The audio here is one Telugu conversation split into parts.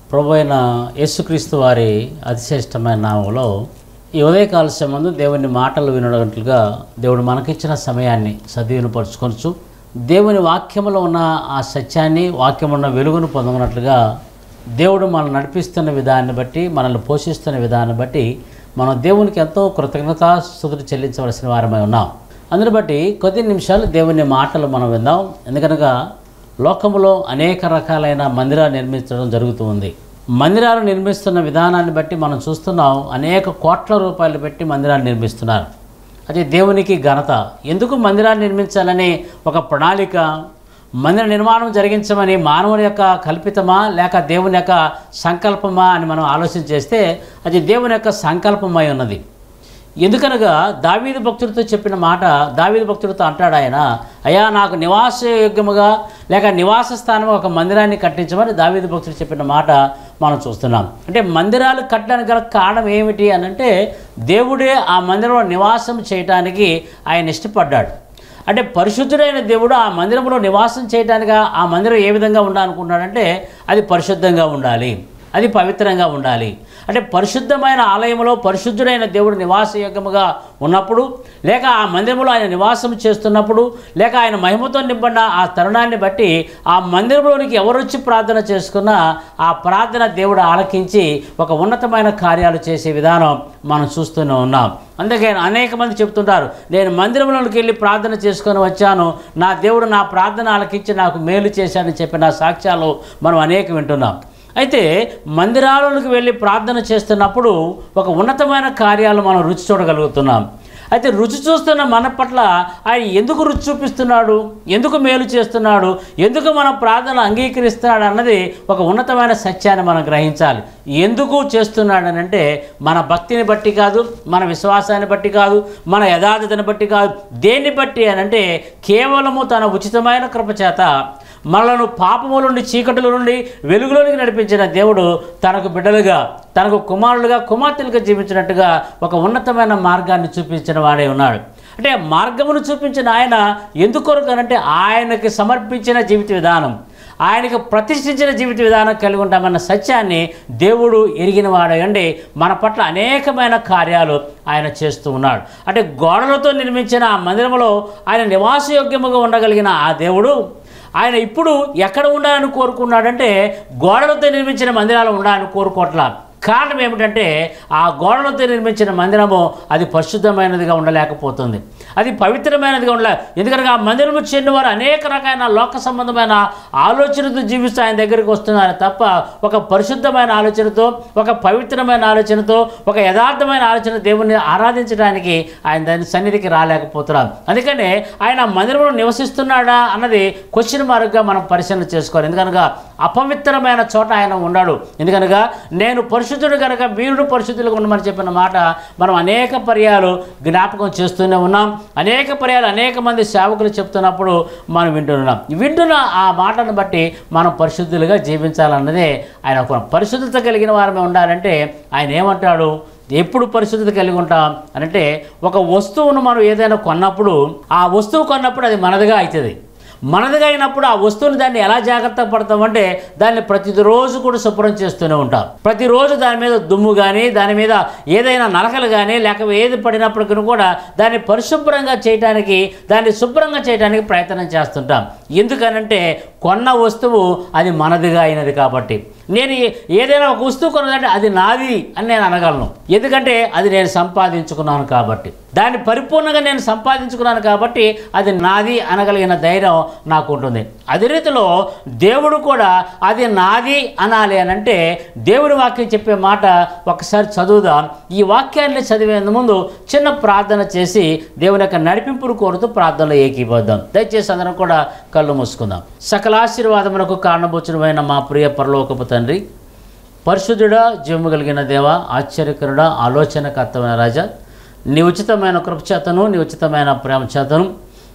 ప్రభు అయిన యేసుక్రీస్తు వారి అతిశ్రేష్టమైన నామంలో ఈ ఉదయకాల సమయంలో దేవుని మాటలు వినగట్లుగా దేవుడు మనకిచ్చిన సమయాన్ని సద్వినిపరుచుకొనచ్చు దేవుని వాక్యములో ఉన్న ఆ సత్యాన్ని వాక్యం ఉన్న వెలుగును పొందగనట్లుగా దేవుడు మనల్ని నడిపిస్తున్న విధాన్ని బట్టి మనల్ని పోషిస్తున్న విధాన్ని బట్టి మనం దేవునికి ఎంతో కృతజ్ఞతాస్థుతులు చెల్లించవలసిన వారమై ఉన్నాం అందుని బట్టి కొద్ది నిమిషాలు దేవుని మాటలు మనం విందాం ఎందుకనగా లోకములో అనేక రకాలైన మందిరాలు నిర్మించడం జరుగుతూ ఉంది మందిరాలు నిర్మిస్తున్న విధానాన్ని బట్టి మనం చూస్తున్నాం అనేక కోట్ల రూపాయలు పెట్టి మందిరాలు నిర్మిస్తున్నారు అది దేవునికి ఘనత ఎందుకు మందిరాలు నిర్మించాలని ఒక ప్రణాళిక మందిర నిర్మాణం జరిగించమని మానవుని యొక్క కల్పితమా లేక దేవుని యొక్క సంకల్పమా అని మనం ఆలోచన చేస్తే అది దేవుని యొక్క సంకల్పమై ఉన్నది ఎందుకనగా దావీదు భక్తుడితో చెప్పిన మాట దావీదు భక్తుడితో అంటాడు ఆయన అయ్యా నాకు నివాసయోగ్యముగా లేక నివాస స్థానం ఒక మందిరాన్ని కట్టించమని దావీదు భక్తుడు చెప్పిన మాట మనం చూస్తున్నాం అంటే మందిరాలు కట్టడానికి గల కారణం ఏమిటి అని అంటే దేవుడే ఆ మందిరంలో నివాసం చేయటానికి ఆయన ఇష్టపడ్డాడు అంటే పరిశుద్ధుడైన దేవుడు ఆ మందిరంలో నివాసం చేయడానికి ఆ మందిరం ఏ విధంగా ఉండాలనుకున్నాడంటే అది పరిశుద్ధంగా ఉండాలి అది పవిత్రంగా ఉండాలి అంటే పరిశుద్ధమైన ఆలయంలో పరిశుద్ధుడైన దేవుడు నివాసయోగ్యముగా ఉన్నప్పుడు లేక ఆ మందిరంలో ఆయన నివాసం చేస్తున్నప్పుడు లేక ఆయన మహిమతో నింపడిన ఆ తరుణాన్ని బట్టి ఆ మందిరంలోనికి ఎవరు వచ్చి ప్రార్థన చేసుకున్నా ఆ ప్రార్థన దేవుడు ఆలకించి ఒక ఉన్నతమైన కార్యాలు చేసే విధానం మనం చూస్తూనే ఉన్నాం అందుకే అనేక మంది చెప్తుంటారు నేను మందిరంలోకి వెళ్ళి ప్రార్థన చేసుకొని వచ్చాను నా దేవుడు నా ప్రార్థన ఆలకించి నాకు మేలు చేశాడని చెప్పిన సాక్ష్యాలు మనం అనేక వింటున్నాం అయితే మందిరాలకు వెళ్ళి ప్రార్థన చేస్తున్నప్పుడు ఒక ఉన్నతమైన కార్యాలు మనం రుచి చూడగలుగుతున్నాం అయితే రుచి చూస్తున్న మన పట్ల ఆయన ఎందుకు రుచి చూపిస్తున్నాడు ఎందుకు మేలు చేస్తున్నాడు ఎందుకు మన ప్రార్థన అంగీకరిస్తున్నాడు అన్నది ఒక ఉన్నతమైన సత్యాన్ని మనం గ్రహించాలి ఎందుకు చేస్తున్నాడు అంటే మన భక్తిని బట్టి కాదు మన విశ్వాసాన్ని బట్టి కాదు మన యథార్థతని బట్టి కాదు దేన్ని బట్టి అని అంటే కేవలము తన ఉచితమైన కృపచేత మనలను పాపముల నుండి చీకటుల నుండి వెలుగులోనికి నడిపించిన దేవుడు తనకు బిడ్డలుగా తనకు కుమారులుగా కుమార్తెలుగా జీవించినట్టుగా ఒక ఉన్నతమైన మార్గాన్ని చూపించిన వాడే ఉన్నాడు అంటే మార్గమును చూపించిన ఆయన ఎందుకొరకు అనంటే ఆయనకి సమర్పించిన జీవిత విధానం ఆయనకు ప్రతిష్ఠించిన జీవిత విధానం కలిగి ఉంటామన్న సత్యాన్ని దేవుడు ఎరిగిన వాడండి మన పట్ల అనేకమైన కార్యాలు ఆయన చేస్తూ ఉన్నాడు అంటే గోడలతో నిర్మించిన ఆ మందిరంలో ఆయన నివాసయోగ్యముగా ఉండగలిగిన ఆ దేవుడు ఆయన ఇప్పుడు ఎక్కడ ఉండాలని కోరుకున్నాడంటే గోడలతో నిర్మించిన మందిరాలు ఉండాలని కోరుకోవట్లా కారణం ఏమిటంటే ఆ గోడలతో నిర్మించిన మందిరము అది పరిశుద్ధమైనదిగా ఉండలేకపోతుంది అది పవిత్రమైనదిగా ఉండలే ఎందుకంటే ఆ మందిరము చెందిన వారు అనేక రకాల లోక సంబంధమైన ఆలోచనతో జీవిస్తూ ఆయన దగ్గరికి వస్తున్నారు తప్ప ఒక పరిశుద్ధమైన ఆలోచనతో ఒక పవిత్రమైన ఆలోచనతో ఒక యథార్థమైన ఆలోచన దేవుణ్ణి ఆరాధించడానికి ఆయన దాని సన్నిధికి రాలేకపోతున్నాడు అందుకనే ఆయన ఆ మందిరంలో నివసిస్తున్నాడా అన్నది క్వశ్చన్ మార్క్గా మనం పరిశీలన చేసుకోవాలి ఎందుకనగా అపవిత్రమైన చోట ఆయన ఉన్నాడు ఎందుకనగా నేను పరిశుద్ధుడు కనుక వీరుడు పరిశుద్ధులుగా ఉండమని చెప్పిన మాట మనం అనేక పర్యాలు జ్ఞాపకం చేస్తూనే ఉన్నాం అనేక పర్యాలు అనేక మంది సేవకులు చెప్తున్నప్పుడు మనం వింటున్నాం వింటున్న ఆ మాటను బట్టి మనం పరిశుద్ధులుగా జీవించాలన్నదే ఆయన ఒక పరిశుద్ధత కలిగిన వారమే ఉండాలంటే ఆయన ఏమంటాడు ఎప్పుడు పరిశుద్ధత కలిగి ఉంటాం అంటే ఒక వస్తువును మనం ఏదైనా కొన్నప్పుడు ఆ వస్తువు కొన్నప్పుడు అది మనదిగా అవుతుంది మనదిగా అయినప్పుడు ఆ వస్తువుని దాన్ని ఎలా జాగ్రత్త పడతామంటే దాన్ని ప్రతిరోజు కూడా శుభ్రం చేస్తూనే ఉంటాం ప్రతిరోజు దాని మీద దుమ్ము కానీ దాని మీద ఏదైనా నలకలు కానీ లేక ఏది పడినప్పటికీ కూడా దాన్ని పరిశుభ్రంగా చేయడానికి దాన్ని శుభ్రంగా చేయడానికి ప్రయత్నం చేస్తుంటాం ఎందుకనంటే కొన్న వస్తువు అది మనదిగా అయినది కాబట్టి నేను ఏ- ఏదైనా ఒక వస్తువు కొన్నదంటే అది నాది అని నేను అనగలను ఎందుకంటే అది నేను సంపాదించుకున్నాను కాబట్టి దాన్ని పరిపూర్ణంగా నేను సంపాదించుకున్నాను కాబట్టి అది నాది అనగలిగిన ధైర్యం నాకు ఉంటుంది అదే రీతిలో దేవుడు కూడా అది నాది అనాలి అని అంటే దేవుడి వాక్యం చెప్పే మాట ఒకసారి చదువుదాం ఈ వాక్యాన్ని చదివే ముందు చిన్న ప్రార్థన చేసి దేవుని యొక్క నడిపింపును కోరుతూ ప్రార్థనలో ఏకీపోద్దాం దయచేసి అందరం కూడా కళ్ళు మూసుకుందాం సకల ఆశీర్వాదమునకు కారణభూచుడమైన మా ప్రియ పరలోకపు తండ్రి పరిశుద్ధుడా జీవము కలిగిన దేవ ఆశ్చర్యకరుడ ఆలోచనకర్తమైన రాజా నీ ఉచితమైన కృపచేతను నీ ఉచితమైన ప్రేమ చేతను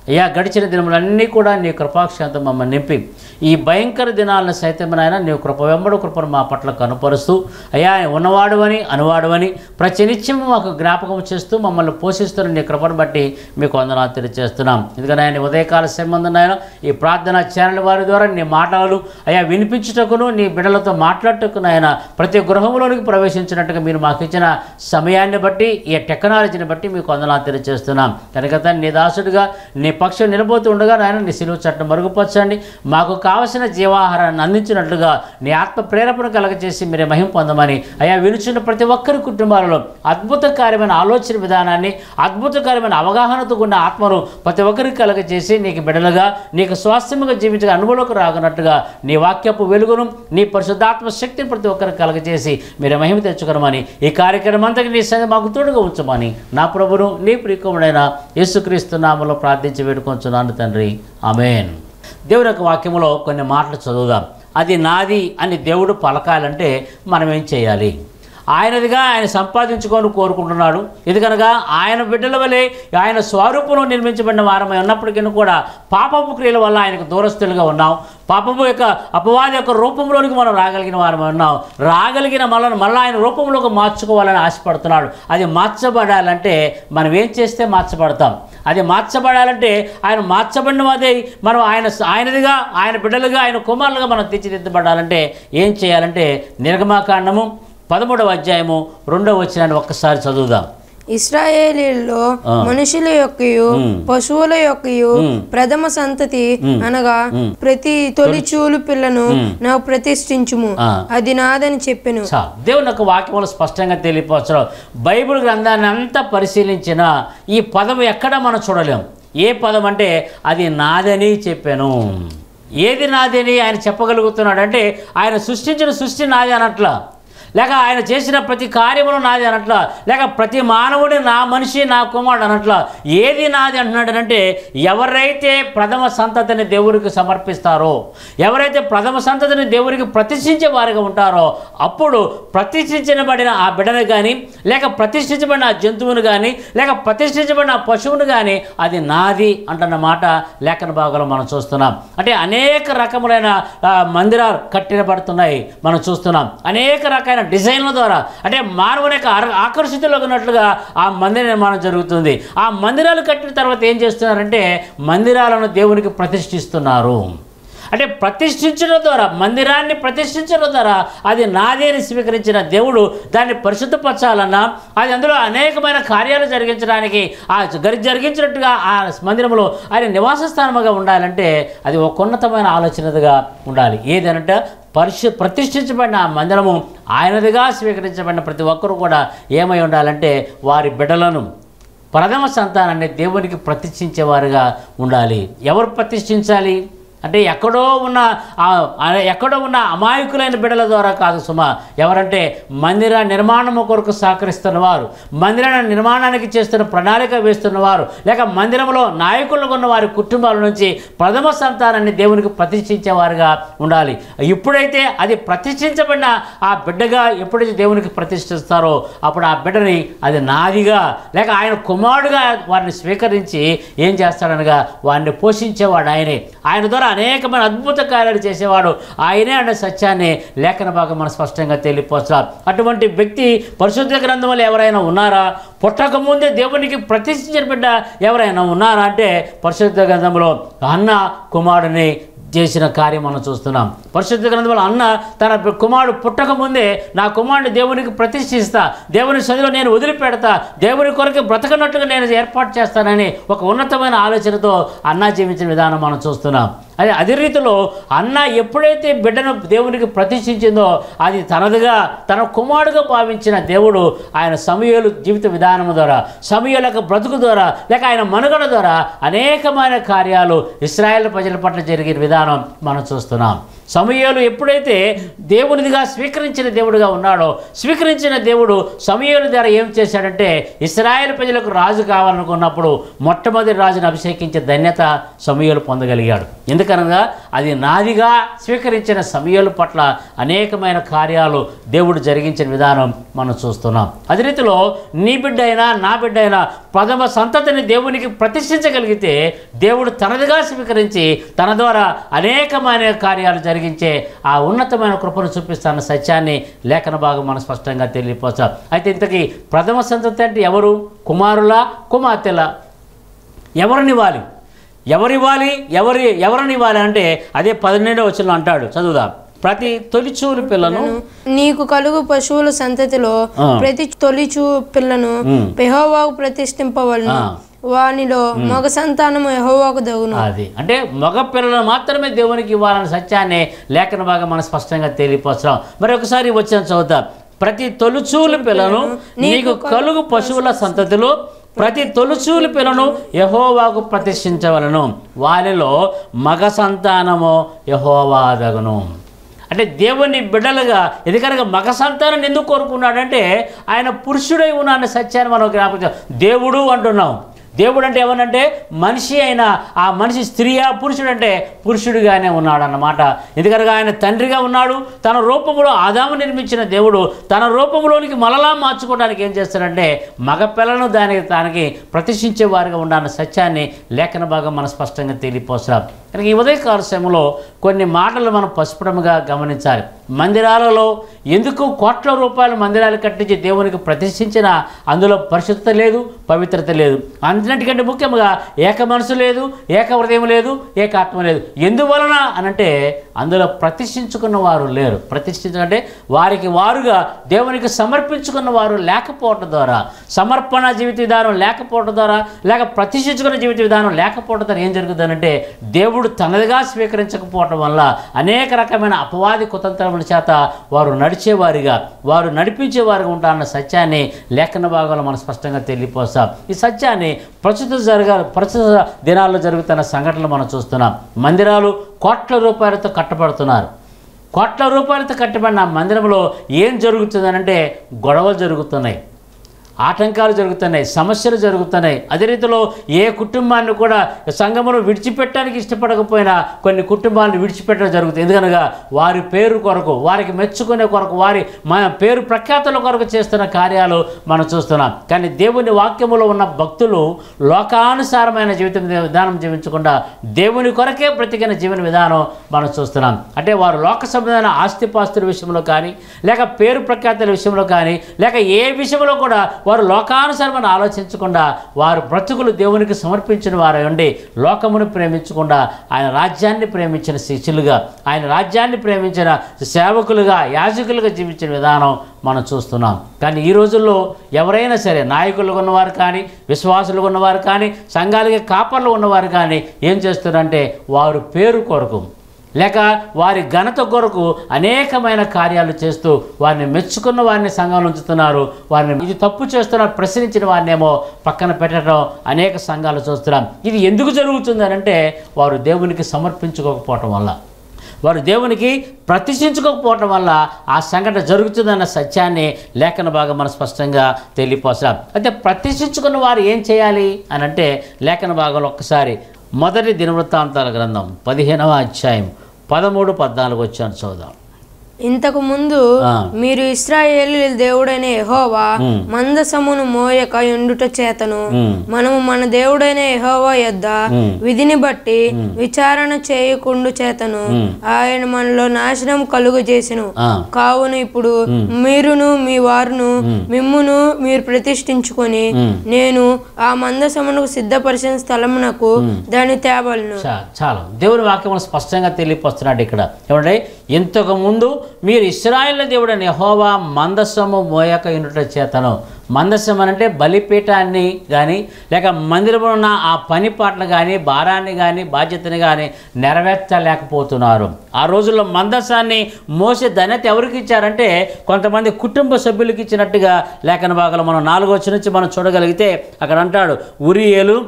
అయ్యా గడిచిన దినములన్నీ కూడా నీ కృపాక్షంతం మమ్మల్ని నింపి ఈ భయంకర దినాలను సైతం నాయన నీ కృప వెంబడి కృపను మా పట్ల కనుపరుస్తూ అయ్యా ఉన్నవాడువని అనువాడువని ప్రతినిత్యం మాకు జ్ఞాపకం చేస్తూ మమ్మల్ని పోషిస్తున్న నీ కృపను బట్టి మీకు వందనాలు తెలియజేస్తున్నాం ఎందుకంటే ఆయన ఉదయకాల సంబంధం ఆయన ఈ ప్రార్థన ఛానల్ వారి ద్వారా నీ మాటలు అయ్యా వినిపించుటకును నీ బిడ్డలతో మాట్లాడటకు నాయన ప్రతి గృహంలోనికి ప్రవేశించినట్టుగా మీరు మాకు ఇచ్చిన సమయాన్ని బట్టి ఈ టెక్నాలజీని బట్టి మీకు వందనాలు తెలియజేస్తున్నాం కనుక తండ్రి నీ దాసుడిగా నీ పక్షం నిలబోతూ ఉండగా నాయన నీ సిలువ చట్టం మరుగుపరచండి మాకు కావలసిన జీవాహారాన్ని అందించినట్లుగా నీ ఆత్మ ప్రేరేపణ కలగజేసి మీరే మహిం పొందమని అయ్యా వినుచున్న ప్రతి ఒక్కరి కుటుంబాలలో అద్భుతకార్యమైన ఆలోచన విధానాన్ని అద్భుతకరమైన అవగాహనతో ఉన్న ఆత్మను ప్రతి ఒక్కరికి కలగజేసి నీకు బిడలుగా నీకు స్వాస్థ్యముగా జీవించగా అనుభవంలోకి రాగనట్టుగా నీ వాక్యపు వెలుగును నీ పరిశుద్ధాత్మ శక్తిని ప్రతి ఒక్కరికి కలగజేసి మీరు మహిమ తెచ్చుకోనమని ఈ కార్యక్రమం అంతకి నీ సన్నిధి మాకు తోడుగా ఉంచమని నా ప్రభును నీ ప్రియకుముడైన యేసుక్రీస్తు నామలో ప్రార్థించి వేడుకొంచున్నాను తండ్రి ఆమెన్ దేవుని యొక్క వాక్యములో కొన్ని మాటలు చదువుదాం అది నాది అని దేవుడు పలకాలంటే మనం ఏం చేయాలి ఆయనదిగా ఆయన సంపాదించుకొని కోరుకుంటున్నాడు ఎందుకనగా ఆయన బిడ్డల వలె ఆయన స్వరూపంలో నిర్మించబడిన వారమై ఉన్నప్పటికీ కూడా పాపపు క్రియల వల్ల ఆయనకు దూరస్తులుగా ఉన్నాం పాపము యొక్క అపవాది యొక్క రూపంలోనికి మనం రాగలిగిన వారమై ఉన్నాం రాగలిగిన మనల్ని మళ్ళీ ఆయన రూపంలోకి మార్చుకోవాలని ఆశపడుతున్నాడు అది మార్చబడాలంటే మనం ఏం చేస్తే మార్చబడతాం అది మార్చబడాలంటే ఆయన మార్చబడిన వాదే మనం ఆయన ఆయనదిగా ఆయన బిడ్డలుగా ఆయన కుమారులుగా మనం తీర్చిదిద్దబడాలంటే ఏం చేయాలంటే నిర్గమాకాండము పదమూడవ అధ్యాయము రెండవ వచ్చినాన్ని ఒక్కసారి చదువుదాం ఇస్రాయేలీల్లో ఆ. మనుషుల యొక్కయు పశువుల యొక్కయు ప్రథమ సంతతి అనగా ప్రతి తొలి చూలు పిల్లను నాకు ప్రతిష్ఠించుము ఆ. అది నాదని చెప్పెను చా దేవుని యొక్క వాక్యములు స్పష్టంగా తెలియపరచడం బైబిల్ గ్రంథాన్ని అంతా పరిశీలించిన ఈ పదం ఎక్కడ మనం చూడలేం ఏ పదం అంటే అది నాదని చెప్పాను ఏది నాదని ఆయన చెప్పగలుగుతున్నాడు అంటే ఆయన సృష్టించిన సృష్టి నాది అనట్లా లేక ఆయన చేసిన ప్రతి కార్యమును నాది అనట్లా లేక ప్రతి మానవుడి నా మనిషి నా కుమారుడు అనట్లా ఏది నాది అంటున్నాడనంటే ఎవరైతే ప్రథమ సంతతిని దేవుడికి సమర్పిస్తారో ఎవరైతే ప్రథమ సంతతిని దేవుడికి ప్రతిష్ఠించే వారిగా ఉంటారో అప్పుడు ప్రతిష్ఠించబడిన ఆ బిడ్డను కానీ లేక ప్రతిష్ఠించబడిన ఆ జంతువును కానీ లేక ప్రతిష్ఠించబడిన ఆ పశువును కానీ అది నాది అంటున్న మాట లేఖన భాగంలో మనం చూస్తున్నాం అంటే అనేక రకములైన ఆ, మందిరాలు కట్టినబడుతున్నాయి మనం చూస్తున్నాం అనేక రకమైన డిజైన్ల ద్వారా అంటే మానవుని యొక్క ఆర- ఆకర్షితులకు ఉన్నట్లుగా ఆ మందిర నిర్మాణం జరుగుతుంది ఆ మందిరాలు కట్టిన తర్వాత ఏం చేస్తున్నారంటే మందిరాలను దేవునికి ప్రతిష్ఠిస్తున్నారు అంటే ప్రతిష్ఠించడం ద్వారా మందిరాన్ని ప్రతిష్ఠించడం ద్వారా అది నాదే అని స్వీకరించిన దేవుడు దాన్ని పరిశుద్ధపరచాలన్నా అది అందులో అనేకమైన కార్యాలు జరిగించడానికి ఆ గరి జరిగించినట్టుగా ఆ మందిరంలో ఆయన నివాస స్థానముగా ఉండాలంటే అది ఒక ఉన్నతమైన ఆలోచనగా ఉండాలి ఏదనంటే పరిశు ప్రతిష్ఠించబడిన ఆ మందిరము ఆయనదిగా స్వీకరించబడిన ప్రతి ఒక్కరు కూడా ఏమై ఉండాలంటే వారి బిడ్డలను ప్రథమ సంతానాన్ని దేవునికి ప్రతిష్ఠించేవారుగా ఉండాలి ఎవరు ప్రతిష్ఠించాలి అంటే ఎక్కడో ఉన్న ఆ- ఆ ఎక్కడో ఉన్న అమాయకులైన బిడ్డల ద్వారా కాదు సుమ ఎవరంటే మందిర నిర్మాణము కొరకు సహకరిస్తున్నవారు మందిర నిర్మాణానికి చేస్తున్న ప్రణాళిక వేస్తున్నవారు లేక మందిరంలో నాయకులుగా ఉన్న వారి కుటుంబాల నుంచి ప్రథమ సంతానాన్ని దేవునికి ప్రతిష్ఠించేవారుగా ఉండాలి ఇప్పుడైతే అది ప్రతిష్ఠించబడిన ఆ బిడ్డగా ఎప్పుడైతే దేవునికి ప్రతిష్ఠిస్తారో అప్పుడు ఆ బిడ్డని అది నాదిగా లేక ఆయన కుమారుడుగా వారిని స్వీకరించి ఏం చేస్తాడనగా వారిని పోషించేవాడు ఆయనే ఆయన ద్వారా అనేకమైన అద్భుత కార్యాలు చేసేవాడు ఆయనే అనే సత్యాన్ని లేఖన భాగం మనం స్పష్టంగా తెలియపరచాలి అటువంటి వ్యక్తి పరిశుద్ధ గ్రంథంలో ఎవరైనా ఉన్నారా పుట్టక ముందే దేవునికి ప్రతిష్ఠించిన బిడ్డ ఎవరైనా ఉన్నారా అంటే పరిశుద్ధ గ్రంథంలో అన్న కుమారుడిని చేసిన కార్యం మనం చూస్తున్నాం పరిశుద్ధ గ్రంథంలో అన్న తన కుమారుడు పుట్టక ముందే నా కుమారుడిని దేవునికి ప్రతిష్ఠిస్తా దేవుని సదిలో నేను వదిలిపెడతా దేవుని కొరకు బ్రతకనట్టుగా నేను ఏర్పాటు చేస్తానని ఒక ఉన్నతమైన ఆలోచనతో అన్న జీవించిన విధానం మనం చూస్తున్నాం అదే అదే రీతిలో అన్న ఎప్పుడైతే బిడ్డను దేవునికి ప్రతిష్ఠించిందో అది తనదిగా తన కుమారుడుగా భావించిన దేవుడు ఆయన సమయాలు జీవిత విధానం ద్వారా సమయాల యొక్క బ్రతుకు ద్వారా లేక ఆయన మనుగడ ద్వారా అనేకమైన కార్యాలు ఇస్రాయేల్ ప్రజల పట్ల జరిగిన విధానం మనం చూస్తున్నాం సమయాలు ఎప్పుడైతే దేవునిదిగా స్వీకరించిన దేవుడిగా ఉన్నాడో స్వీకరించిన దేవుడు సమయాల ద్వారా ఏం చేశాడంటే ఇస్రాయేల్ ప్రజలకు రాజు కావాలనుకున్నప్పుడు మొట్టమొదటి రాజును అభిషేకించే ధన్యత సమయాలు పొందగలిగాడు ఎందుకనగా అది నాదిగా స్వీకరించిన సమయాల పట్ల అనేకమైన కార్యాలు దేవుడు జరిగించిన విధానం మనం చూస్తున్నాం అదే రీతిలో నీ బిడ్డ అయినా నా బిడ్డ అయినా ప్రథమ సంతతిని దేవునికి ప్రతిష్ఠించగలిగితే దేవుడు తనదిగా స్వీకరించి తన ద్వారా అనేకమైన కార్యాలు జరిగించే ఆ ఉన్నతమైన కృపను చూపిస్తున్న సత్యాన్ని లేఖన భాగం మనం స్పష్టంగా తెలియపోతాం అయితే ఇంతకీ ప్రథమ సంతతి అంటే ఎవరు కుమారుల కుమార్తెల ఎవరినివ్వాలి ఎవరివ్వాలి ఎవరి ఎవరినివ్వాలి అంటే అదే పన్నెండో వచ్చిన అంటాడు చదువుదాం ప్రతి తొలిచూరు పిల్లను నీకు కలుగు పశువుల సంతతిలో ఆ. ప్రతి తొలిచూ పిల్లను ఉమ్. యెహోవాకు ప్రతిష్ఠింపవలను ఆ. వానిలో మగ సంతానము యెహోవాకు దగును అది అంటే మగ పిల్లలను మాత్రమే దేవునికి ఇవ్వాలన్న సత్యాన్ని లేఖన భాగం మనం స్పష్టంగా తెలియపరచడం మరి ఒకసారి వచ్చిన చదువుతాం ప్రతి తొలుచూలు పిల్లను నీకు కలుగు పశువుల సంతతిలో ప్రతి తొలుచూలు పిల్లను యహోవాకు ప్రతిష్ఠించవలను వారిలో మగ సంతానము యహోవాదగును అంటే దేవుని బిడ్డలుగా ఎందుకనగా మగ సంతానం ఎందుకు కోరుకున్నాడంటే ఆయన పురుషుడై ఉన్నాడన్న సత్యాన్ని మనం జ్ఞాపకం దేవుడు అంటున్నాం దేవుడు అంటే ఏమనంటే మనిషి అయిన ఆ మనిషి స్త్రీయా పురుషుడు అంటే పురుషుడిగానే ఉన్నాడు అన్నమాట ఎందుకనగా ఆయన తండ్రిగా ఉన్నాడు తన రూపంలో ఆదాము నిర్మించిన దేవుడు తన రూపంలోనికి మలలా మార్చుకోవడానికి ఏం చేస్తాడంటే మగ పిల్లను దానికి దానికి ప్రతిష్ఠించే వారిగా ఉండాలన్న సత్యాన్ని లేఖన భాగం మనం స్పష్టంగా తెలియపోస్తాం కనుక ఈ ఉదయకాల సమయంలో కొన్ని మాటలు మనం పసుపడముగా గమనించాలి మందిరాలలో ఎందుకు కోట్ల రూపాయల మందిరాలు కట్టించి దేవునికి ప్రతిష్ఠించిన అందులో పరిశుద్ధత లేదు పవిత్రత లేదు అన్నిటికంటే ముఖ్యంగా ఏక మనసు లేదు ఏక హృదయం లేదు ఏక ఆత్మ లేదు ఎందువలన అనంటే అందులో ప్రతిష్ఠించుకున్న వారు లేరు ప్రతిష్ఠించంటే వారికి వారుగా దేవునికి సమర్పించుకున్న వారు లేకపోవటం ద్వారా సమర్పణ జీవిత విధానం లేకపోవటం ద్వారా లేక ప్రతిష్ఠించుకున్న జీవిత విధానం లేకపోవటం ద్వారా ఏం జరుగుతుందంటే దేవుడు తనదిగా స్వీకరించకపోవటం వల్ల అనేక రకమైన అపవాది కుతంత్రముల చేత వారు నడిచేవారిగా వారు నడిపించేవారుగా ఉంటారన్న సత్యాన్ని లేఖన భాగంలో మనం స్పష్టంగా తెలియపోస్తాం ఈ సత్యాన్ని ప్రస్తుత జరగ ప్రస్తుత దినాల్లో జరుగుతున్న సంఘటనలు మనం చూస్తున్నాం మందిరాలు కోట్ల రూపాయలతో కట్టబడుతున్నారు కోట్ల రూపాయలతో కట్టబడిన ఆ మందిరంలో ఏం జరుగుతుందనంటే గొడవలు జరుగుతున్నాయి ఆటంకాలు జరుగుతున్నాయి సమస్యలు జరుగుతున్నాయి అదే రీతిలో ఏ కుటుంబాన్ని కూడా సంఘమును విడిచిపెట్టడానికి ఇష్టపడకపోయినా కొన్ని కుటుంబాలను విడిచిపెట్టడం జరుగుతుంది ఎందుకనగా వారి పేరు కొరకు వారికి మెచ్చుకునే కొరకు వారి మన పేరు ప్రఖ్యాతుల కొరకు చేస్తున్న కార్యాలు మనం చూస్తున్నాం కానీ దేవుని వాక్యములో ఉన్న భక్తులు లోకానుసారమైన జీవితం విధానం జీవించకుండా దేవుని కొరకే బ్రతికిన జీవన విధానం మనం చూస్తున్నాం అంటే వారు లోక సంబంధమైన ఆస్తిపాస్తుల విషయంలో కానీ లేక పేరు ప్రఖ్యాతుల విషయంలో కానీ లేక ఏ విషయంలో కూడా వారు లోకానుసారమని ఆలోచించకుండా వారు బ్రతుకులు దేవునికి సమర్పించిన వారై ఉండి లోకమును ప్రేమించకుండా ఆయన రాజ్యాన్ని ప్రేమించిన శిష్యులుగా ఆయన రాజ్యాన్ని ప్రేమించిన సేవకులుగా యాజకులుగా జీవించిన విధానం మనం చూస్తున్నాం కానీ ఈ రోజుల్లో ఎవరైనా సరే నాయకులు ఉన్నవారు కానీ విశ్వాసులు ఉన్నవారు కానీ సంఘాలకి కాపర్లు ఉన్నవారు కానీ ఏం చేస్తున్నారంటే వారు పేరు కొరకు లేక వారి ఘనత కొరకు అనేకమైన కార్యాలు చేస్తూ వారిని మెచ్చుకున్న వారిని సంఘంలో ఉంచుతున్నారు వారిని ఇది తప్పు చేస్తున్నారు ప్రశ్నించిన వారినేమో పక్కన పెట్టడం అనేక సంఘాలు చూస్తున్నాం ఇది ఎందుకు జరుగుతుంది అంటే వారు దేవునికి సమర్పించుకోకపోవటం వల్ల వారు దేవునికి ప్రతిష్ఠించుకోకపోవటం వల్ల ఆ సంఘటన జరుగుతుందన్న సత్యాన్ని లేఖన భాగం మనం స్పష్టంగా తెలియపోసాం అయితే ప్రతిష్ఠించుకున్న వారు ఏం చేయాలి అని అంటే లేఖన భాగంలో ఒక్కసారి మొదటి దినవృత్తాంతాల గ్రంథం పదిహేనవ అధ్యాయం పదమూడు పద్నాలుగు వచ్చాను చూద్దాం ఇంతకు ముందు ఆ. మీరు ఇస్రాయేలు దేవుడైన యెహోవా ఉమ్. మందసమును మోయక ఎండుట చేతను ఉమ్. మనము మన దేవుడైన యెహోవా యొద్ద ఉమ్. విధిని బట్టి విచారణ చేయకుండు చేతను ఉమ్. ఆయన మనలో నాశనం కలుగు చేసెను ఆ, కావున ఇప్పుడు మీరును మీ వారును మిమ్మును మీరు ప్రతిష్ఠించుకొని ఉమ్. నేను ఆ మందసమునకు సిద్ధపరిచిన స్థలమునకు దాన్ని తేవలను చా చాలా దేవుని వాక్యములు స్పష్టంగా తెలియపరుస్తున్నాడు ఇక్కడ ఏమంటే ఇంతకు ముందు మీరు ఇస్రాయేల్ దేవుడని యెహోవా మందస్సము మోయక యునుట చేతను మందస్సం అంటే బలిపీఠాన్ని కానీ లేక మందిరంలో ఉన్న ఆ పని పాటలు కానీ భారాన్ని కానీ బాధ్యతని కానీ నెరవేర్చలేకపోతున్నారు ఆ రోజుల్లో మందస్సాన్ని మోసే ధన్యత ఎవరికి ఇచ్చారంటే కొంతమంది కుటుంబ సభ్యులకి ఇచ్చినట్టుగా లేఖన భాగంలో మనం నాలుగో వచ్చి నుంచి మనం చూడగలిగితే అక్కడ అంటాడు ఉరియేలు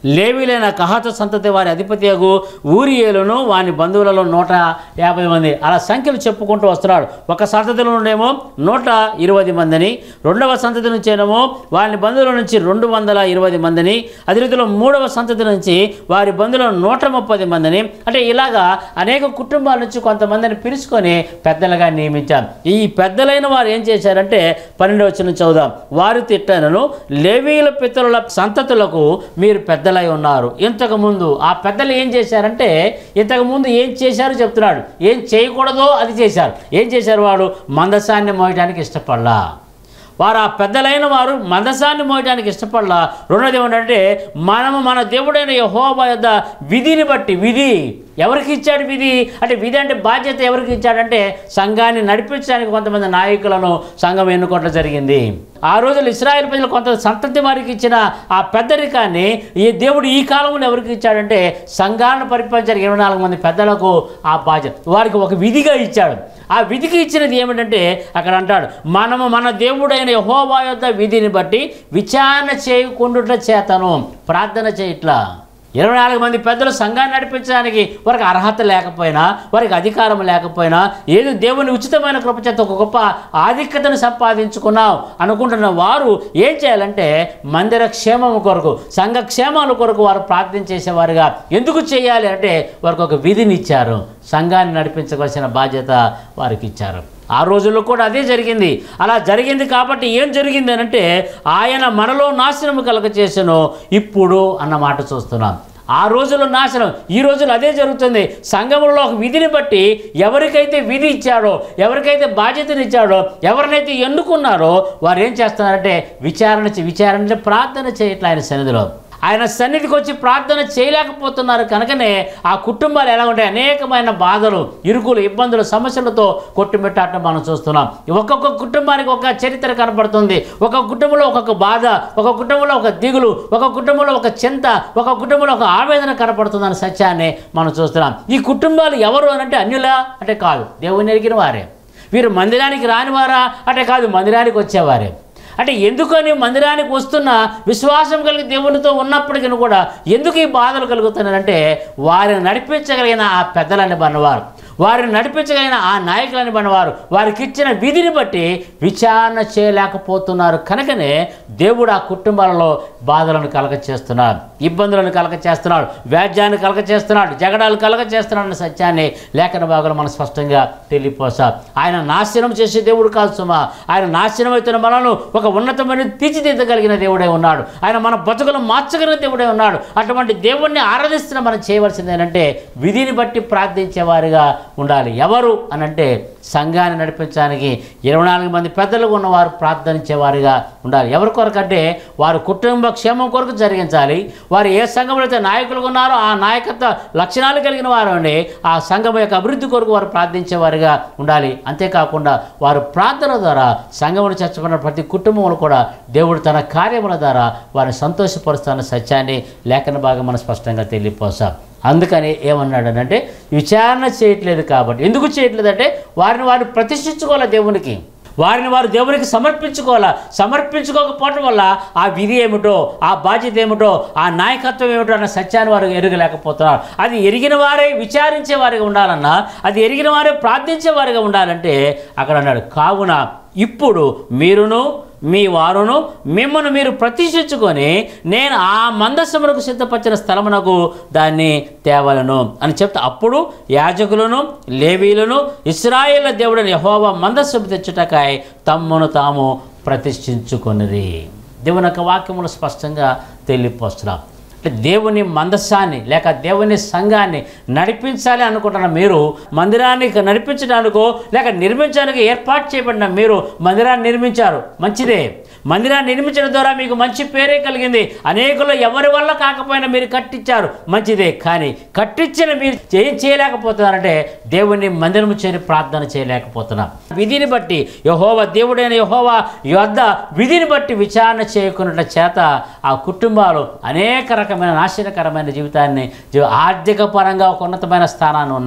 లేవీలైన కహాత సంతతి వారి అధిపతియగు ఊరియేలును వాని బంధువులలో నూట యాభై మంది అలా సంఖ్యలు చెప్పుకుంటూ వస్తున్నాడు ఒక సంతతిలో నుండేమో నూట ఇరవై మందిని రెండవ సంతతి నుంచేనేమో వారి బంధువుల నుంచి రెండు వందల ఇరవై మందిని అదే రీతిలో మూడవ సంతతి నుంచి వారి బంధువుల నూట ముప్పది మందిని అంటే ఇలాగా అనేక కుటుంబాల నుంచి కొంతమందిని పిలుచుకొని పెద్దలుగా నియమించారు ఈ పెద్దలైన వారు ఏం చేశారంటే పన్నెండు వచ్చిన చదువుదాం వారు తిట్టనను లేవీల పితరుల సంతతులకు మీరు పెద్దలై ఉన్నారు ఇంతకుముందు ఆ పెద్దలు ఏం చేశారంటే ఇంతకుముందు ఏం చేశారో చెప్తున్నాడు ఏం చేయకూడదో అది చేశారు ఏం చేశారు వాడు మందసాన్ని మోయడానికి ఇష్టపడలా వారు ఆ పెద్దలైన వారు మందసాన్ని మోయడానికి ఇష్టపడలా రెండోది ఏమంటే మనము మన దేవుడైన యహోబా యొక్క విధిని బట్టి విధి ఎవరికి ఇచ్చాడు విధి అంటే విధి అంటే బాధ్యత ఎవరికి ఇచ్చాడంటే సంఘాన్ని నడిపించడానికి కొంతమంది నాయకులను సంఘం ఎన్నుకోవడం జరిగింది ఆ రోజులు ఇస్రాయేల్ ప్రజలు కొంత సంతతి వారికి ఇచ్చిన ఆ పెద్దరికాన్ని ఈ దేవుడు ఈ కాలంలో ఎవరికి ఇచ్చాడంటే సంఘాలను పరిపాలించారు ఇరవై నాలుగు మంది పెద్దలకు ఆ బాధ్యత వారికి ఒక విధిగా ఇచ్చాడు ఆ విధికి ఇచ్చినది ఏమిటంటే అక్కడ అంటాడు మనము మన దేవుడైన యహోవా యొక్క విధిని బట్టి విచారణ చేయకుండుట చేతను ప్రార్థన చేయట్లా ఇరవై నాలుగు మంది పెద్దలు సంఘాన్ని నడిపించడానికి వారికి అర్హత లేకపోయినా వారికి అధికారం లేకపోయినా ఏదో దేవుని ఉచితమైన కృప చేత ఒక గొప్ప ఆధిక్యతను సంపాదించుకున్నాం అనుకుంటున్న వారు ఏం చేయాలంటే మందిర క్షేమం కొరకు సంఘ క్షేమాల కొరకు వారు ప్రార్థన చేసేవారుగా ఎందుకు చేయాలి అంటే వారికి ఒక విధిని ఇచ్చారు సంఘాన్ని నడిపించవలసిన బాధ్యత వారికి ఇచ్చారు ఆ రోజుల్లో కూడా అదే జరిగింది అలా జరిగింది కాబట్టి ఏం జరిగింది అని అంటే ఆయన మనలో నాశనం కలగ చేసను ఇప్పుడు అన్న మాట చూస్తున్నాం ఆ రోజుల్లో నాశనం ఈ రోజుల్లో అదే జరుగుతుంది సంఘంలో ఒక విధిని బట్టి ఎవరికైతే విధి ఇచ్చాడో ఎవరికైతే బాధ్యతను ఇచ్చాడో ఎవరినైతే ఎన్నుకున్నారో వారు ఏం చేస్తున్నారంటే విచారణ చే- విచారణ అంటే ప్రార్థన చేయట్లే ఆయన సన్నిధిలో ఆయన సన్నిధికి వచ్చి ప్రార్థన చేయలేకపోతున్నారు కనుకనే ఆ కుటుంబాలు ఎలా ఉంటాయి అనేకమైన బాధలు ఇరుకులు ఇబ్బందులు సమస్యలతో కొట్టుమిట్టాటం మనం చూస్తున్నాం ఒక్కొక్క కుటుంబానికి ఒక చరిత్ర కనపడుతుంది ఒక కుటుంబంలో ఒక్కొక్క బాధ ఒక కుటుంబంలో ఒక దిగులు ఒక కుటుంబంలో ఒక చింత ఒక కుటుంబంలో ఒక ఆవేదన కనపడుతుందన్న సత్యాన్ని మనం చూస్తున్నాం ఈ కుటుంబాలు ఎవరు అని అంటే అన్యులా అంటే కాదు దేవుని ఎరిగిన వారే వీరు మందిరానికి రానివారా అంటే కాదు మందిరానికి వచ్చేవారే అంటే ఎందుకని మందిరానికి వస్తున్న విశ్వాసం కలిగి దేవునితో ఉన్నప్పటికీ కూడా ఎందుకు ఈ బాధలు కలుగుతున్నారంటే వారిని నడిపించగలిగిన ఆ పెద్దలని బన్నవారు వారిని నడిపించగలిగిన ఆ నాయకులని బన్నవారు వారికి ఇచ్చిన విధిని బట్టి విచారణ చేయలేకపోతున్నారు కనుకనే దేవుడు ఆ కుటుంబాలలో బాధలను కలగ చేస్తున్నాడు ఇబ్బందులను కలగ చేస్తున్నాడు వ్యాజ్యాన్ని కలగ చేస్తున్నాడు జగడాలు కలగ చేస్తున్నాడు అన్న సత్యాన్ని లేఖన భాగంలో మనం స్పష్టంగా తెలియపోసా ఆయన నాశనం చేసే దేవుడు కాదు సుమా ఆయన నాశనం అవుతున్న మనను ఒక ఉన్నతమైన తీర్చిదిద్దగలిగిన దేవుడే ఉన్నాడు ఆయన మన బతుకులను మార్చగలిగిన దేవుడే ఉన్నాడు అటువంటి దేవుణ్ణి ఆరాధిస్తున్న మనం చేయవలసింది ఏంటంటే విధిని బట్టి ప్రార్థించేవారిగా ఉండాలి ఎవరు అని అంటే సంఘాన్ని నడిపించడానికి ఇరవై నాలుగు మంది పెద్దలు ఉన్నవారు ప్రార్థించేవారిగా ఉండాలి ఎవరి కొరకు అంటే వారి కుటుంబ క్షేమం కొరకు జరిగించాలి వారు ఏ సంఘంలో అయితే నాయకులు ఉన్నారో ఆ నాయకత్వ లక్షణాలు కలిగిన వారు అండి ఆ సంఘం యొక్క అభివృద్ధి కొరకు వారు ప్రార్థించేవారిగా ఉండాలి అంతేకాకుండా వారు ప్రార్థన ద్వారా సంఘమును చర్చకున్న ప్రతి కుటుంబంలో కూడా దేవుడు తన కార్యముల ద్వారా వారిని సంతోషపరుస్తున్న సత్యాన్ని లేఖన భాగం మనం స్పష్టంగా తెలియపోసాం అందుకని ఏమన్నాడనంటే విచారణ చేయట్లేదు కాబట్టి ఎందుకు చేయట్లేదు అంటే వారిని వారు ప్రతిష్ఠించుకోవాలి దేవునికి వారిని వారు దేవునికి సమర్పించుకోవాలా సమర్పించుకోకపోవటం వల్ల ఆ విధి ఏమిటో ఆ బాధ్యత ఏమిటో ఆ నాయకత్వం ఏమిటో అన్న సత్యాన్ని వారు ఎరగలేకపోతున్నారు అది ఎరిగిన వారే విచారించే వారిగా ఉండాలన్నా అది ఎరిగిన వారే ప్రార్థించే వారిగా ఉండాలంటే అక్కడ అన్నాడు కావున ఇప్పుడు మీరును మీ వారును మిమ్మల్ని మీరు ప్రతిష్ఠించుకొని నేను ఆ మందస్సమునకు సిద్ధపరిచిన స్థలమునకు దాన్ని తేవలను అని చెప్తే అప్పుడు యాజకులను లేవీలను ఇస్రాయేళ్ల దేవుడని యహోవా మందస్సు తెచ్చుటకాయ తమ్మును తాము ప్రతిష్ఠించుకొనిరి దేవుని యొక్క వాక్యములు స్పష్టంగా తెలియపోస్తున్నాం అంటే దేవుని మందస్సాన్ని లేక దేవుని సంఘాన్ని నడిపించాలి అనుకుంటున్న మీరు మందిరాన్ని నడిపించడానికో లేక నిర్మించడానికి ఏర్పాటు చేయబడిన మీరు మందిరాన్ని నిర్మించారు మంచిదే మందిరాన్ని నిర్మించడం ద్వారా మీకు మంచి పేరే కలిగింది అనేకులు ఎవరి వల్ల కాకపోయినా మీరు కట్టించారు మంచిదే కానీ కట్టించిన మీరు ఏం చేయలేకపోతున్నారంటే దేవుని మందిరము చేరి ప్రార్థన చేయలేకపోతున్నా విధిని బట్టి యహోవ దేవుడైన యహోవ యొద్ద విధిని బట్టి విచారణ చేయకున్నట్ల చేత ఆ కుటుంబాలు అనేక రకమైన నాశనకరమైన జీవితాన్ని జీ- ఆర్థిక పరంగా ఒక ఉన్నతమైన స్థానాన్ని ఉన్న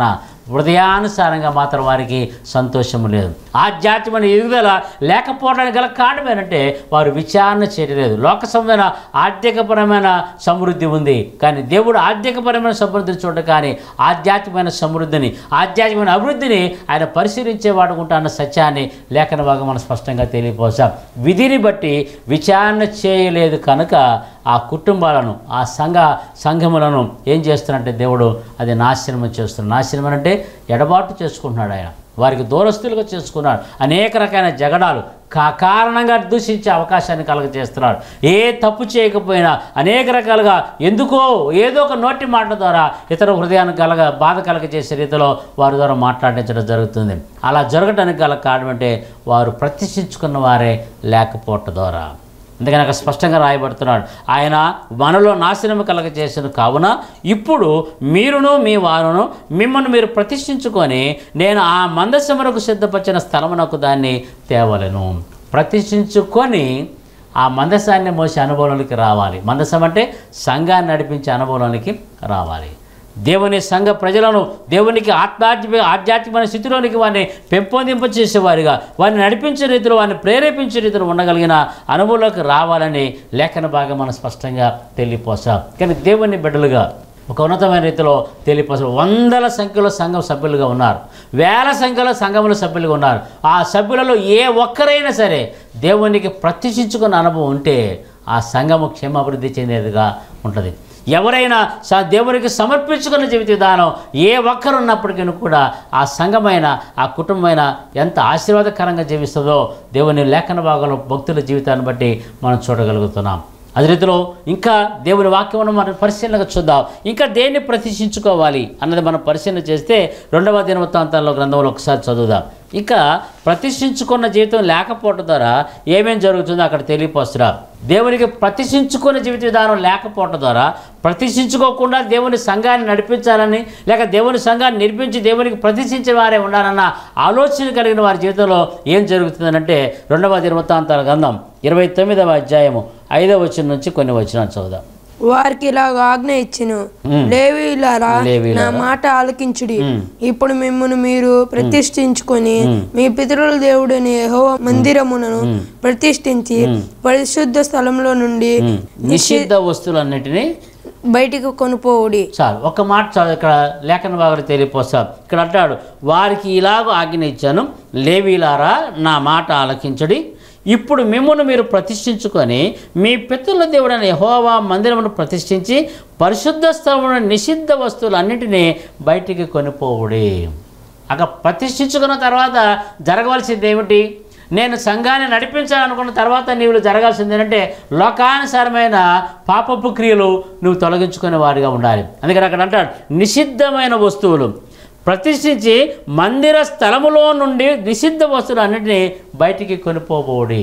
హృదయానుసారంగా మాత్రం వారికి సంతోషము లేదు ఆధ్యాత్మిక ఎదుగుదల లేకపోవడానికి గల కారణం ఏంటంటే వారు విచారణ చేయలేదు లోక సంబంధమైన ఆర్థికపరమైన సమృద్ధి ఉంది కానీ దేవుడు ఆర్థికపరమైన సమృద్ధిని చూడడం కానీ ఆధ్యాత్మికమైన సమృద్ధిని ఆధ్యాత్మికమైన అభివృద్ధిని ఆయన పరిశీలించేవాడు అన్న సత్యాన్ని లేఖన భాగం మనం స్పష్టంగా తెలియపోసాం విధిని బట్టి విచారణ చేయలేదు కనుక ఆ కుటుంబాలను ఆ సంఘ సంఘములను ఏం చేస్తున్నట్టే దేవుడు అది నాశనం చేస్తున్నాడు నాశనం అంటే ఎడబాటు చేసుకుంటున్నాడు ఆయన వారికి దూరస్తులుగా చేసుకున్నాడు అనేక రకాల జగడాలు కా కారణంగా దూషించే అవకాశాన్ని కలగజేస్తున్నాడు ఏ తప్పు చేయకపోయినా అనేక రకాలుగా ఎందుకో ఏదో ఒక నోటి మాట ద్వారా ఇతర హృదయానికి కలగ బాధ కలగజేసే రీతిలో వారి ద్వారా మాట్లాడించడం జరుగుతుంది అలా జరగడానికి గల కారణం అంటే వారు ప్రతిష్ఠించుకున్న వారే లేకపోవటం ద్వారా అందుకని అక్కడ స్పష్టంగా రాయబడుతున్నాడు ఆయన మనలో నాశనము కలగజేసిన కావున ఇప్పుడు మీరును మీ వారును మిమ్మల్ని మీరు ప్రతిష్ఠించుకొని నేను ఆ మందసమునకు సిద్ధపరిచిన స్థలమునకు దాన్ని తేవలను ప్రతిష్ఠించుకొని ఆ మందసాన్ని మోసే అనుభవంలోకి రావాలి మందసం అంటే సంఘాన్ని నడిపించే అనుభవంలోనికి రావాలి దేవుని సంఘ ప్రజలను దేవునికి ఆధ్యాత్మిక ఆధ్యాత్మికమైన స్థితిలోనికి వారిని పెంపొందింప చేసేవారిగా వారిని నడిపించే రీతిలో వారిని ప్రేరేపించే రీతిలో ఉండగలిగిన అనుభవంలోకి రావాలని లేఖన భాగం మనం స్పష్టంగా తెలియపోసాం కానీ దేవుని బిడ్డలుగా ఒక ఉన్నతమైన రీతిలో తెలియపోసాం వందల సంఖ్యలో సంఘం సభ్యులుగా ఉన్నారు వేల సంఖ్యలో సంఘముల సభ్యులుగా ఉన్నారు ఆ సభ్యులలో ఏ ఒక్కరైనా సరే దేవునికి ప్రతిష్ఠించుకున్న అనుభవం ఉంటే ఆ సంఘము క్షేమాభివృద్ధి చెందేదిగా ఉంటుంది ఎవరైనా స దేవునికి సమర్పించుకున్న జీవిత విధానం ఏ ఒక్కరు ఉన్నప్పటికీ కూడా ఆ సంఘమైన ఆ కుటుంబమైన ఎంత ఆశీర్వాదకరంగా జీవిస్తుందో దేవుని లేఖన భాగంలో భక్తుల జీవితాన్ని బట్టి మనం చూడగలుగుతున్నాం అదే రీతిలో ఇంకా దేవుని వాక్యమును మనం పరిశీలనగా చూద్దాం ఇంకా దేన్ని ప్రతిష్ఠించుకోవాలి అన్నది మనం పరిశీలన చేస్తే రెండవ దినవృత్తాంతాల్లో గ్రంథంలో ఒకసారి చదువుదాం ఇంకా ప్రతిష్ఠించుకున్న జీవితం లేకపోవడం ద్వారా ఏమేం జరుగుతుందో అక్కడ తెలియపోస్తున్నా దేవునికి ప్రతిష్ఠించుకున్న జీవిత విధానం లేకపోవడం ద్వారా ప్రతిష్ఠించుకోకుండా దేవుని సంఘాన్ని నడిపించాలని లేక దేవుని సంఘాన్ని నిర్మించి దేవునికి ప్రతిష్ఠించే వారే ఉండాలన్న ఆలోచన కలిగిన వారి జీవితంలో ఏం జరుగుతుందంటే రెండవ దినవృత్తాంతాల గ్రంథం ఇరవై తొమ్మిదవ అధ్యాయము ఐదవ వచనం నుంచి కొన్ని వచనాలు చదువుదాం వారికి ఇలాగ ఆజ్ఞ ఇచ్చెను మ్మ్. లేవీలారా లేవీయులారా. నా మాట ఆలకించుడి మ్మ్. ఇప్పుడు మిమ్మల్ని మీరు ప్రతిష్ఠించుకొని మీ పితరుల దేవుడిని యెహోవా మందిరమును ప్రతిష్ఠించి పరిశుద్ధ స్థలంలో నుండి నిషిద్ధ వస్తువులన్నిటినీ బయటికి కొనుపోవుడి చాలు ఒక మాట చాలు ఇక్కడ లేఖన భాగాలు తెలియపోస్తాం ఇక్కడ అంటాడు వారికి ఇలాగ ఆజ్ఞ ఇచ్చాను లేవీలారా నా మాట ఆలకించడి ఇప్పుడు మిమ్మల్ని మీరు ప్రతిష్ఠించుకొని మీ పితరుల దేవుడైన యెహోవా మందిరమును ప్రతిష్ఠించి పరిశుద్ధ స్థలమున నిషిద్ధ వస్తువులన్నిటినీ బయటికి కొనిపోవుడి అక్కడ ప్రతిష్ఠించుకున్న తర్వాత జరగవలసింది ఏమిటి నేను సంఘాన్ని నడిపించాలనుకున్న తర్వాత నీవు జరగాల్సింది ఏంటంటే లోకానుసారమైన పాపపు క్రియలు నువ్వు తొలగించుకునే వారిగా ఉండాలి అందుకని అక్కడ అంటాడు నిషిద్ధమైన వస్తువులు ప్రతిష్ఠించి మందిర స్థలములో నుండి నిషిద్ధ వస్తువులు అన్నింటినీ బయటికి కొనిపోబోడి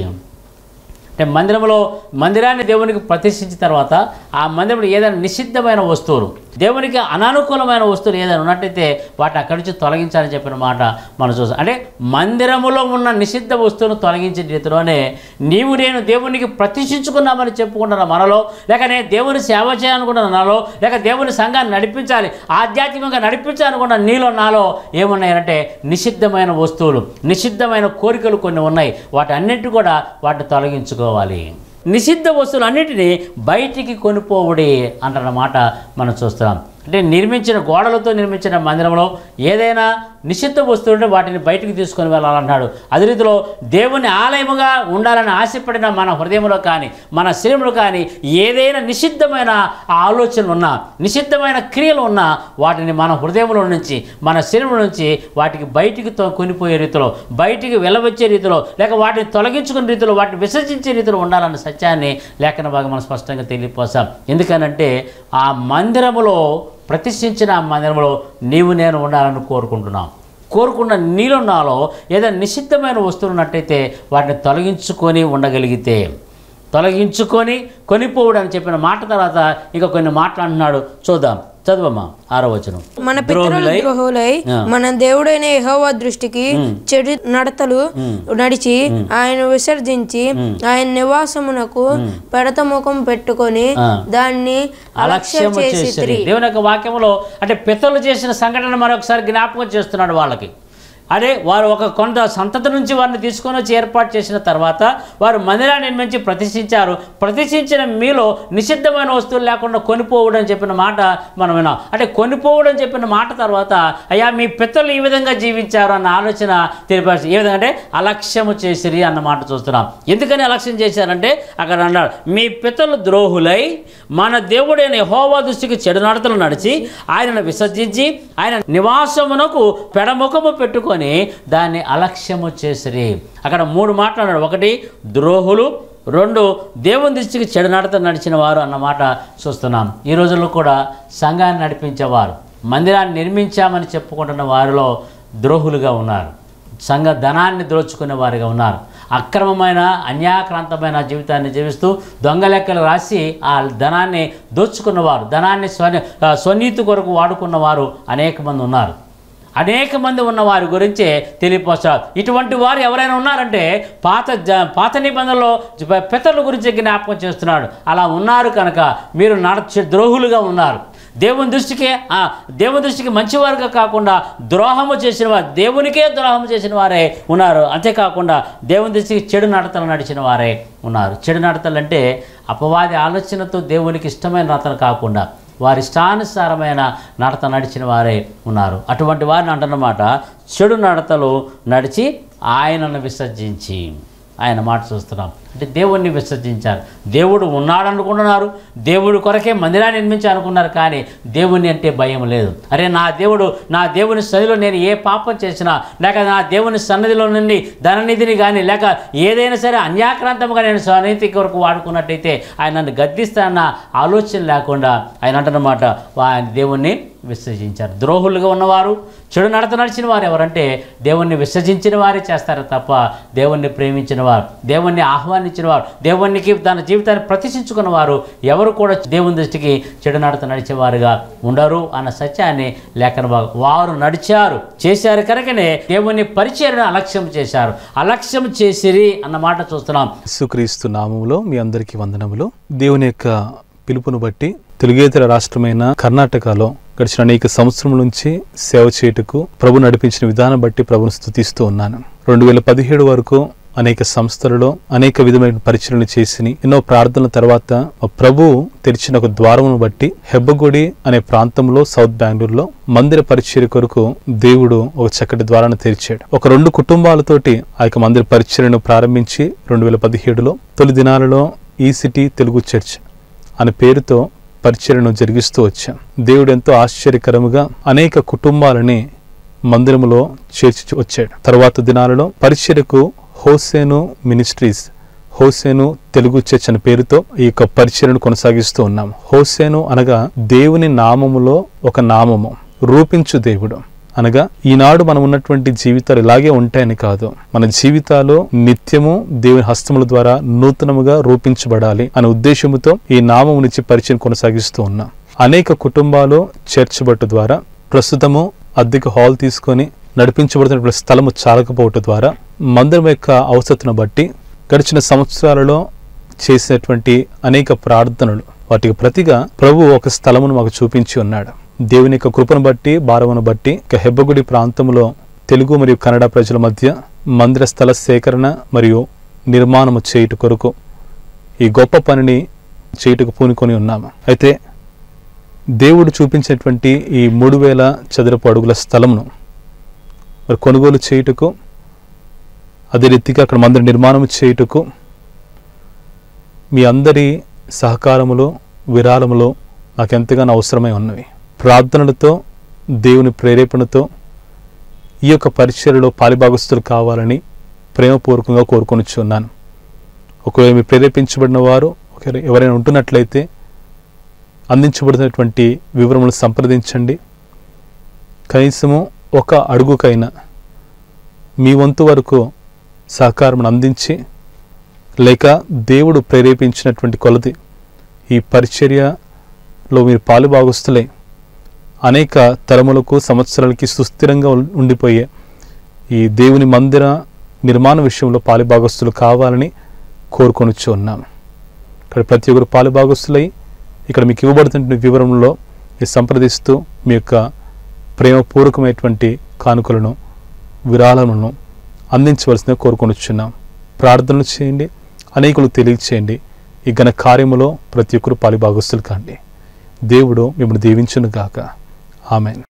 అంటే మందిరంలో మందిరాన్ని దేవునికి ప్రతిష్ఠించిన తర్వాత ఆ మందిరంలో ఏదైనా నిషిద్ధమైన వస్తువులు దేవునికి అనానుకూలమైన వస్తువులు ఏదైనా ఉన్నట్టయితే వాటిని అక్కడి నుంచి తొలగించాలని చెప్పిన మాట మనం చూస్తాం అంటే మందిరములో ఉన్న నిషిద్ధ వస్తువును తొలగించే రీతిలోనే నీవు నేను దేవునికి ప్రతిష్ఠించుకున్నామని చెప్పుకుంటున్న మనలో లేక నేను దేవుని సేవ చేయాలనుకుంటున్న నాలో లేక దేవుని సంఘాన్ని నడిపించాలి ఆధ్యాత్మికంగా నడిపించాలనుకున్న నీలో నాలో ఏమున్నాయంటే నిషిద్ధమైన వస్తువులు నిషిద్ధమైన కోరికలు కొన్ని ఉన్నాయి వాటి అన్నిటి కూడా వాటిని తొలగించుకోవాలి నిషిద్ధ వస్తువులు అన్నిటినీ బయటికి కొనుపోవుడి అంటున్నమాట మనం చూస్తున్నాం అంటే నిర్మించిన గోడలతో నిర్మించిన మందిరంలో ఏదైనా నిషిద్ధ వస్తువు ఉంటే వాటిని బయటికి తీసుకొని వెళ్ళాలన్నాడు అదే రీతిలో దేవుని ఆలయముగా ఉండాలని ఆశపడిన మన హృదయంలో కానీ మన శరీరంలో కానీ ఏదైనా నిషిద్ధమైన ఆలోచనలు ఉన్నా నిషిద్ధమైన క్రియలు ఉన్నా వాటిని మన హృదయంలో నుంచి మన శరీరం నుంచి వాటికి బయటికి తో- కొనిపోయే రీతిలో బయటికి వెళ్ళవచ్చే రీతిలో లేక వాటిని తొలగించుకునే రీతిలో వాటిని విసర్జించే రీతిలో ఉండాలన్న సత్యాన్ని లేఖన భాగం మనం స్పష్టంగా తెలియపోసాం ఎందుకనంటే ఆ మందిరములో ప్రతిష్ఠించిన ఆ మందిరంలో నీవు నేను ఉండాలని కోరుకుంటున్నాం కోరుకున్న నీలో నాలో ఏదైనా నిషిద్ధమైన వస్తువులు ఉన్నట్టయితే వాటిని తొలగించుకొని ఉండగలిగితే తొలగించుకొని కొనిపోవుడు అని చెప్పిన మాట తర్వాత ఇంకా కొన్ని మాటలు అంటున్నాడు చూద్దాం చదువమ్మా ఆరో వచనం మన పితరుల ద్రోహులై ద్రోహులై ఆ. మన దేవుడైన యెహోవా దృష్టికి చెడు నడతలు నడిచి ఆయన విసర్జించి ఆయన నివాసమునకు పెడత ముఖం పెట్టుకొని ఆ. దాన్ని అలక్ష్యం అలక్ష్యము చేసి చేసిరి దేవుని యొక్క వాక్యంలో అంటే పితరులు చేసిన సంఘటన మరొకసారి జ్ఞాపకం చేస్తున్నాడు వాళ్ళకి అదే వారు ఒక కొంత సంతతి నుంచి వారిని తీసుకొని వచ్చి ఏర్పాటు చేసిన తర్వాత వారు మందిరాన్ని నిర్మించి ప్రతిష్ఠించారు ప్రతిష్ఠించిన మీలో నిషిద్ధమైన వస్తువులు లేకుండా కొనిపోవడం అని చెప్పిన మాట మనం విన్నాం అంటే కొనిపోవడం చెప్పిన మాట తర్వాత అయ్యా మీ పితరులు ఈ విధంగా జీవించారు అన్న ఆలోచన తెలిపారు ఏ విధంగా అంటే అలక్ష్యము చేసిరి అన్న మాట చూస్తున్నాం ఎందుకని అలక్ష్యం చేశారంటే అక్కడ అన్నాడు మీ పితరులు ద్రోహులై మన దేవుడైన యెహోవా దృష్టికి చెడు నడతలు నడిచి ఆయనను విసర్జించి ఆయన నివాసమునకు పెడముఖము పెట్టుకొని దాన్ని అలక్ష్యము చేసిరి అక్కడ మూడు మాట్లాడాడు ఒకటి ద్రోహులు రెండు దేవుని దృష్టికి చెడు నడత నడిచిన వారు అన్నమాట చూస్తున్నాం ఈ రోజుల్లో కూడా సంఘాన్ని నడిపించేవారు మందిరాన్ని నిర్మించామని చెప్పుకుంటున్న వారిలో ద్రోహులుగా ఉన్నారు సంఘ ధనాన్ని దోచుకునే వారిగా ఉన్నారు అక్రమమైన అన్యాక్రాంతమైన జీవితాన్ని జీవిస్తూ దొంగ లెక్కలు రాసి ఆ ధనాన్ని దోచుకున్నవారు ధనాన్ని స్వ స్వనీతి కొరకు వాడుకున్నవారు అనేక మంది ఉన్నారు అనేక మంది ఉన్న వారి గురించే తెలియపోస్తారు ఇటువంటి వారు ఎవరైనా ఉన్నారంటే పాత జ పాత నిబంధనలో జ- పితరుల గురించి జ్ఞాపకం చేస్తున్నాడు అలా ఉన్నారు కనుక మీరు నడచ ద్రోహులుగా ఉన్నారు దేవుని దృష్టికే ఆ, దేవుని దృష్టికి మంచివారుగా కాకుండా ద్రోహము చేసిన వారు దేవునికే ద్రోహం చేసిన వారే ఉన్నారు అంతేకాకుండా దేవుని దృష్టికి చెడు నడతలు నడిచిన వారే ఉన్నారు చెడు నడతలు అంటే అపవాది ఆలోచనతో దేవునికి ఇష్టమైన నడతలు కాకుండా వారి ఇష్టానుసారమైన నడత నడిచిన వారే ఉన్నారు అటువంటి వారిని అంటున్నమాట చెడు నడతలు నడిచి ఆయనను విసర్జించి ఆయన మాట చూస్తున్నాం అంటే దేవుణ్ణి విసర్జించారు దేవుడు ఉన్నాడు అనుకుంటున్నారు దేవుడి కొరకే మందిరాన్ని నిర్మించి అనుకున్నారు కానీ దేవుని అంటే భయం లేదు అరే నా దేవుడు నా దేవుని సన్నిధిలో నేను ఏ పాపం చేసినా లేక నా దేవుని సన్నిధిలో నుండి ధననిధిని కానీ లేక ఏదైనా సరే అన్యాక్రాంతంగా నేను స్వనీతి కొరకు వాడుకున్నట్టయితే ఆయన నన్ను గద్దిస్తానన్న ఆలోచన లేకుండా ఆయన అంటున్నమాట ఆయన దేవుణ్ణి విసర్జించారు ద్రోహులుగా ఉన్నవారు చెడు నడత నడిచిన వారు ఎవరంటే దేవుణ్ణి విసర్జించిన వారే చేస్తారు తప్ప దేవుణ్ణి ప్రేమించిన వారు దేవుణ్ణి ఆహ్వానించిన వారు దేవునికి తన జీవితాన్ని ప్రతిష్ఠించుకున్న వారు ఎవరు కూడా దేవుని దృష్టికి చెడు నడత నడిచేవారుగా ఉండరు అన్న సత్యాన్ని లేఖన భాగం వారు నడిచారు చేశారు కనుకనే దేవుని పరిచయను అలక్ష్యం చేశారు అలక్ష్యం చేసిరి అన్న మాట చూస్తున్నాం యేసుక్రీస్తు నామములో మీ అందరికీ వందనములు దేవుని యొక్క పిలుపును బట్టి తెలుగేతర రాష్ట్రమైన కర్ణాటకలో గడిచిన అనేక సంవత్సరం నుంచి సేవ చేయుటకు ప్రభు నడిపించిన విధానం బట్టి ప్రభును స్థుతిస్తూ ఉన్నాను రెండు వేల పదిహేడు వరకు అనేక సంస్థలలో అనేక విధమైన పరిచయలు చేసి ఎన్నో ప్రార్థనల తర్వాత మా ప్రభు తెరిచిన ఒక ద్వారమును బట్టి హెబ్బగుడి అనే ప్రాంతంలో సౌత్ బెంగళూరులో మందిర పరిచర్య కొరకు దేవుడు ఒక చక్కటి ద్వారాన్ని తెరిచాడు ఒక రెండు కుటుంబాలతోటి ఆ యొక్క మందిర పరిచర్యను ప్రారంభించి రెండు వేల పదిహేడులో తొలి దినాలలో ఈ సిటీ తెలుగు చర్చ్ అనే పేరుతో పరిచర్యను జరిగిస్తూ వచ్చాం దేవుడు ఎంతో ఆశ్చర్యకరముగా అనేక కుటుంబాలని మందిరములో చేర్చి వచ్చాడు తర్వాత దినాలలో పరిచర్యకు Hosanna ministries Hosanna Telugu church అనే పేరుతో ఈ యొక్క పరిచర్యను కొనసాగిస్తూ ఉన్నాం హోసేను అనగా దేవుని నామములో ఒక నామము రూపించు దేవుడు అనగా ఈనాడు మనం ఉన్నటువంటి జీవితాలు ఇలాగే ఉంటాయని కాదు మన జీవితాలు నిత్యము దేవుని హస్తముల ద్వారా నూతనముగా రూపించబడాలి అనే ఉద్దేశముతో ఈ నామమునిచ్చి పరిచయం కొనసాగిస్తూ ఉన్నాం అనేక కుటుంబాలు చర్చ్ బట్టు ద్వారా ప్రస్తుతము అద్దెకు హాల్ తీసుకొని నడిపించబడుతున్న స్థలము చాలకపోవటం ద్వారా మందిరం యొక్క అవసరతను బట్టి గడిచిన సంవత్సరాలలో చేసినటువంటి అనేక ప్రార్థనలు వాటికి ప్రతిగా ప్రభు ఒక స్థలమును మాకు చూపించి ఉన్నాడు దేవుని యొక్క కృపను బట్టి భారమును బట్టి ఇక హెబ్బగుడి ప్రాంతంలో తెలుగు మరియు కన్నడ ప్రజల మధ్య మందిర స్థల సేకరణ మరియు నిర్మాణము చేయుట కొరకు ఈ గొప్ప పనిని చేయుటకు పూనుకొని ఉన్నాము అయితే దేవుడు చూపించినటువంటి ఈ మూడు వేల చదరపు అడుగుల స్థలమును మరి కొనుగోలు చేయుటకు అదే రీతిగా అక్కడ మందిర నిర్మాణం చేయుటకు మీ అందరి సహకారములో విరాళములో నాకు ఎంతగానో అవసరమై ఉన్నవి ప్రార్థనలతో దేవుని ప్రేరేపణతో ఈ యొక్క పరిచర్యలో పాలిభాగస్తులు కావాలని ప్రేమపూర్వకంగా కోరుకొనిచున్నాను ఒకవేళ మీరు ప్రేరేపించబడిన వారు ఒకవేళ ఎవరైనా ఉంటున్నట్లయితే అందించబడినటువంటి వివరములు సంప్రదించండి కనీసము ఒక అడుగుకైనా మీ వంతు వరకు సహకారం అందించి లేక దేవుడు ప్రేరేపించినటువంటి కొలది ఈ పరిచర్యలో మీరు పాలుభాగస్తులై అనేక తరములకు సంవత్సరాలకి సుస్థిరంగా ఉం- ఉండిపోయే ఈ దేవుని మందిర నిర్మాణ విషయంలో పాలిభాగస్తులు కావాలని కోరుకొనుచు ఉన్నాం ఇక్కడ ప్రతి ఒక్కరు పాలిభాగస్తులై ఇక్కడ మీకు ఇవ్వబడుతున్న వివరంలో మీరు సంప్రదిస్తూ మీ యొక్క ప్రేమపూర్వకమైనటువంటి కానుకలను విరాళములను అందించవలసిందిగా కోరుకొనుచున్నాం ప్రార్థనలు చేయండి అనేకులు తెలియచేయండి ఈ ఘన కార్యములో ప్రతి ఒక్కరు పాలిభాగస్తులు కాండి దేవుడు మిమ్మల్ని దీవించును గాక ఆమెన్